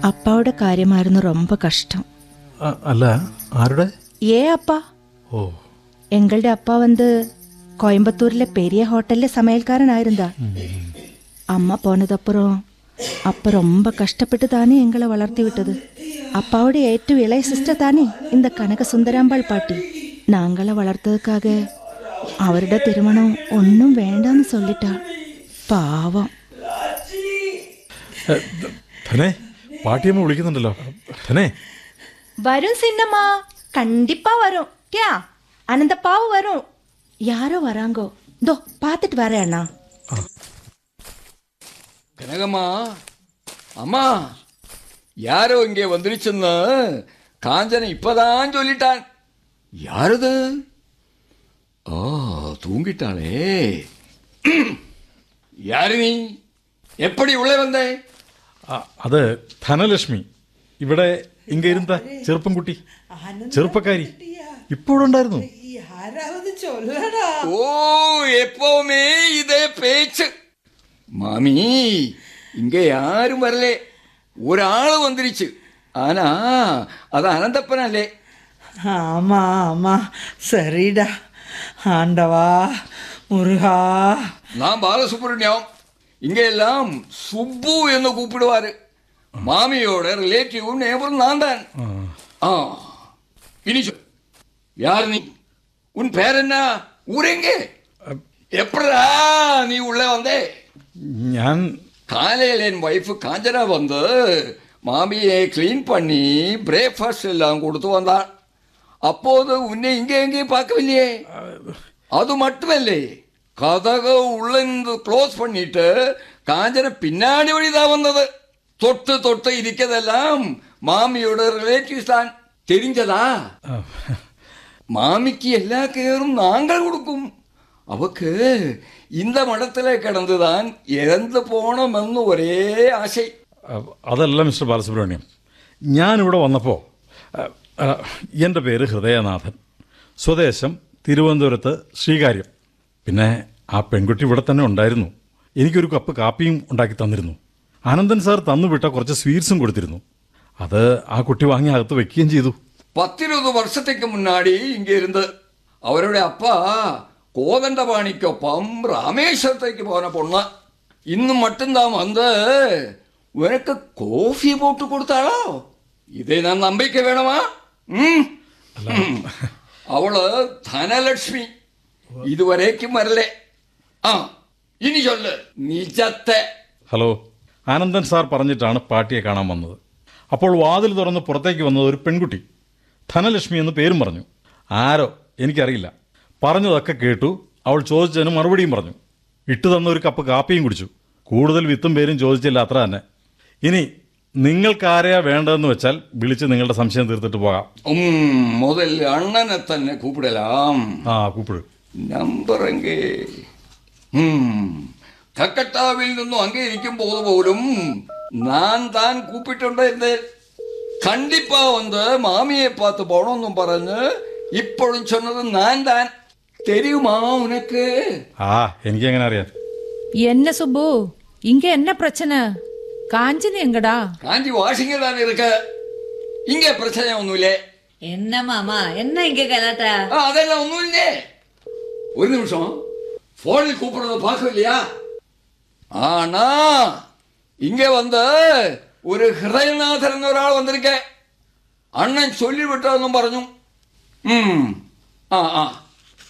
അപ്പാവുടെ കാര്യമായിരുന്നു ரொம்ப കഷ്ടം അ- അല്ല ആരുടെ ഏ அப்பா ഓ எங்களுடைய அப்பா வந்து கோயம்புத்தூர்ல பெரிய ஹோட்டல்ல சமையல்காரனாயிருந்தா அம்மா போனதப்புறம் அப்ப ரொம்ப கஷ்டப்பட்டு தானே எங்களை வளர்த்தி விட்டது அப்பாவோட ഏറ്റവും இளைய சிஸ்டர் தானே இந்த கனக சுந்தராம்பாள் பாட்டி நாங்கள வளர்த்ததுக்காக அவருடைய திருமணம் ஒன்றும் வேண்டாம்னு சொல்லிட்டா പാവം എ, ധ- ധനേ പാട്ടിയമ്മ വിളിക്കുന്നുണ്ടല്ലോ ധനേ வரும் சின்னம்மா கண்டிப்பா வரும் கியா அனந்தப்பாவும் வரும் யாரோ வராங்கோ தோ பார்த்துட்டு வரேன் அண்ணா கனகம்மா அம்மா யாரோ இங்கே வந்துருச்சுன்னு காஞ்சனை இப்பதான் சொல்லிட்டான் யாரது ஆ தூங்கிட்டாளே யாரு நீ எப்படி உள்ளே வந்தே അ, അത് ധനലക്ഷ്മി ഇവിടെ ഇങ്ങ ഇരുന്ന ചെറുപ്പം കുട്ടി ചെറുപ്പക്കാരി ഇപ്പോൾ ഉണ്ടായിരുന്നു யாராவது சொல்லடா ஓ எப்பவுமே இதே பேச்சு மாமி இங்க யாரும் வரல ஒரு ஆளு வந்துருச்சு ஆனா அது அனந்தப்பனல்லே ஆமா ஆமா சரிடா ஆண்டவா முருகா நான் பாலசுப்ரமணியம் இங்க எல்லாம் சுப்பு என்று கூப்பிடுவாரு மாமியோட ரிலேட்டிவ் நேபரும் நான் தான் ஆ இனி சொல் யார் நீ உன் பேர் என்ன ஊரெங்க எப்படா நீ உள்ள வந்தே ഞാൻ காலையில் என் ஒய்ஃபு காஞ்சனா வந்து மாமியை க்ளீன் பண்ணி பிரேக்ஃபாஸ்ட் எல்லாம் கொடுத்து வந்தான் அப்போது உன்னை இங்கே எங்கேயும் பார்க்கவில்லையே அது மட்டுமல்லே கதக உள்ளிருந்து க்ளோஸ் பண்ணிட்டு காஞ்சன பின்னாடி வழிதான் வந்தது தொட்டு தொட்டு இருக்கிறதெல்லாம் மாமியோட ரிலேட்டிவ்ஸ் தான் தெரிஞ்சதா അ, மாமிக்கு எல்லா கேரும் நாங்கள் கொடுக்கும் அவக்கு இந்த மடத்துல கிடந்துதான் இறந்து போனோமெന്ന് ഒരേ ആശை അ, അതല്ല മിസ്റ്റർ ബാലസുബ്രഹ്മണ്യം ഞാനിവിടെ വന്നപ്പോൾ എൻ്റെ പേര് ഹൃദയനാഥൻ സ്വദേശം തിരുവനന്തപുരത്ത് ശ്രീകാര്യം പിന്നെ ആ പെൺകുട്ടി ഇവിടെ തന്നെ ഉണ്ടായിരുന്നു എനിക്കൊരു കപ്പ് കാപ്പിയും ഉണ്ടാക്കി തന്നിരുന്നു ആനന്ദൻ സാർ തന്നുവിട്ട കുറച്ച് സ്വീറ്റ്സും കൊടുത്തിരുന്നു അത് ആ കുട്ടി വാങ്ങി അകത്ത് വെക്കുകയും ചെയ്തു പത്തിരുപത് വർഷത്തേക്ക് മുന്നാടി ഇങ്ങ ഇരുന്ന് അവരുടെ അപ്പ കോതണ്ടപാണിക്കൊപ്പം രാമേശ്വരത്തേക്ക് പോന പൊണ്ണ് ഇന്ന് മട്ടുംതാൻ വന്ന് ഉനക്ക് കോഫി പോട്ട് കൊടുത്താളോ ഇതേ ഞാൻ നമ്പിക്ക വേണമാ ഉം. ഉം. അവള് ധനലക്ഷ്മി ഇതുവരേക്കും വരലേ ആ ഇനി ചൊല്ല് നിജത്തെ ഹലോ ആനന്ദൻ സാർ പറഞ്ഞിട്ടാണ് പാട്ടിയെ കാണാൻ വന്നത് അപ്പോൾ വാതിൽ തുറന്ന് പുറത്തേക്ക് വന്നത് ഒരു പെൺകുട്ടി ധനലക്ഷ്മി എന്ന് പേരും പറഞ്ഞു ആരോ എനിക്കറിയില്ല പറഞ്ഞതൊക്കെ കേട്ടു അവൾ ചോദിച്ചതിന് മറുപടിയും പറഞ്ഞു ഇട്ടു തന്ന ഒരു കപ്പ് കാപ്പിയും കുടിച്ചു കൂടുതൽ വിത്തും പേരും ചോദിച്ചില്ല അത്ര തന്നെ ഇനി നിങ്ങൾക്കാരെയാ വേണ്ടതെന്ന് വെച്ചാൽ വിളിച്ച് നിങ്ങളുടെ സംശയം തീർത്തിട്ട് പോകാം ഉം, മുതൽ അണ്ണനെ തന്നെ കൂപ്പിടലാം ആ കൂപ്പിട് നമ്പർ എങ്കേ കക്കട്ടാവിൽ നിന്നും അങ്ങേ ഇരിക്കുമ്പോൾ പോലും ഞാൻ താൻ കൂപ്പിട്ടുണ്ടായിരുന്നേ കണ്ടിപ്പാ വന്ന് മാമിയെ പാത്ത് പോണമെന്നും പറഞ്ഞ് ഇപ്പോഴും ചൊന്നത് ഞാൻ താൻ തെരുമാ ഉനക്ക് ആ എനിക്കെങ്ങനെ അറിയാം என்ன சுப்பு இங்க என்ன பிரச்சனை காஞ்சினி எங்கடா കാഞ്ചി വാഷിംഗ് താൻ ഇരിക്ക ഇങ്ങ പ്രശ്ന ഒന്നുമില്ലേ என்ன மாமா என்ன இங்க கலாட்டா ആ അതെല്ലാം ഒന്നുമില്ലേ ഒരു നിമിഷം ഫോണിൽ കൂപ്പിടുന്നത് പാക്കില്ലയാ ആണാ ഇങ്ങ വന്ന് ഒരു ഹൃദയനാഥൻ എന്നൊരാൾ വന്നിരിക്കെ അണ്ണൻ ചൊല്ലിവിട്ടതെന്നും പറഞ്ഞു ഉം. ആ ആ